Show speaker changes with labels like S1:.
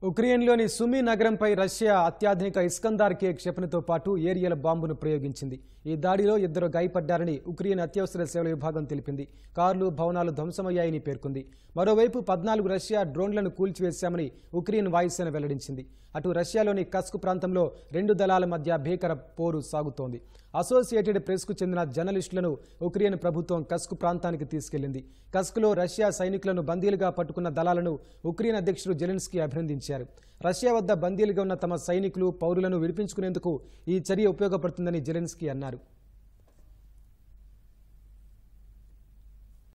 S1: ఉక్రెయిన్లోని సుమి నగరంపై రష్యా అత్యాధునిక ఇస్కందార్ కే క్షిపణితో పాటు ఏరియల్ బాంబును ప్రయోగించింది ఈ దాడిలో ఇద్దరు గాయపడ్డారని ఉక్రెయిన్ అత్యవసర సేవల విభాగం తెలిపింది కార్లు భవనాలు ధ్వంసమయ్యాయని పేర్కొంది మరోవైపు పద్నాలుగు రష్యా డ్రోన్లను కూల్చివేశామని ఉక్రెయిన్ వాయుసేన వెల్లడించింది అటు రష్యాలోని కస్క్ ప్రాంతంలో రెండు దళాల మధ్య భీకర పోరు సాగుతోంది అసోసియేటెడ్ ప్రెస్కు చెందిన జర్నలిస్టులను ఉక్రెయిన్ ప్రభుత్వం కస్క్ ప్రాంతానికి తీసుకెళ్లింది కస్క్లో రష్యా సైనికులను బందీలుగా పట్టుకున్న దళాలను ఉక్రెయిన్ అధ్యక్షుడు జెలెన్స్కీ అభినందించారు రష్యా వద్ద బందీలుగా ఉన్న తమ సైనికులు పౌరులను విడిపించుకునేందుకు ఈ చర్య ఉపయోగపడుతుందని జెలెన్స్కీ అన్నారు